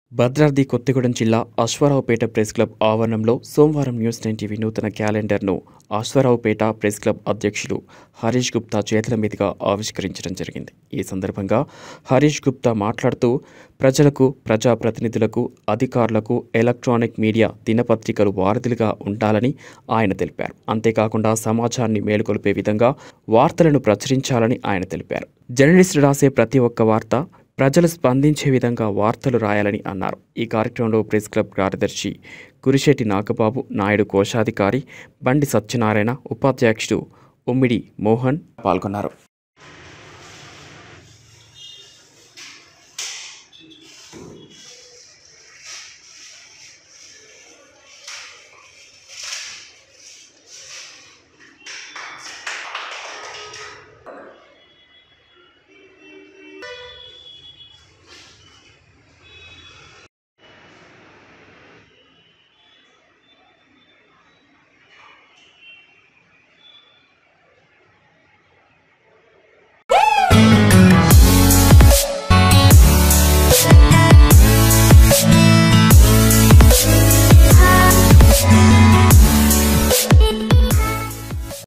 భద్రాద్రి కొత్తగూడెం జిల్లా Aswaraopeta press club ఆవరణంలో సోమవారం న్యూస్ నైన్ టీవీ నూతన క్యాలెండర్ను అశ్వారావుపేట ప్రెస్ క్లబ్ అధ్యక్షులు హరీష్ గుప్తా చేతుల మీదుగా ఆవిష్కరించడం జరిగింది ఈ సందర్భంగా హరీష్ గుప్తా మాట్లాడుతూ ప్రజలకు ప్రజాప్రతినిధులకు అధికారులకు ఎలక్ట్రానిక్ మీడియా దినపత్రికలు వారధులుగా ఉండాలని ఆయన తెలిపారు అంతేకాకుండా సమాజాన్ని మేలుకొల్పే విధంగా వార్తలను ప్రచురించాలని ఆయన తెలిపారు జర్నలిస్టు రాసే ప్రతి ఒక్క వార్త ప్రజలు స్పందించే విధంగా వార్తలు రాయాలని అన్నారు ఈ కార్యక్రమంలో ప్రెస్ క్లబ్ కార్యదర్శి కురిశెట్టి నాగబాబు నాయుడు కోశాధికారి బండి సత్యనారాయణ ఉపాధ్యక్షుడు ఉమ్మిడి మోహన్ పాల్గొన్నారు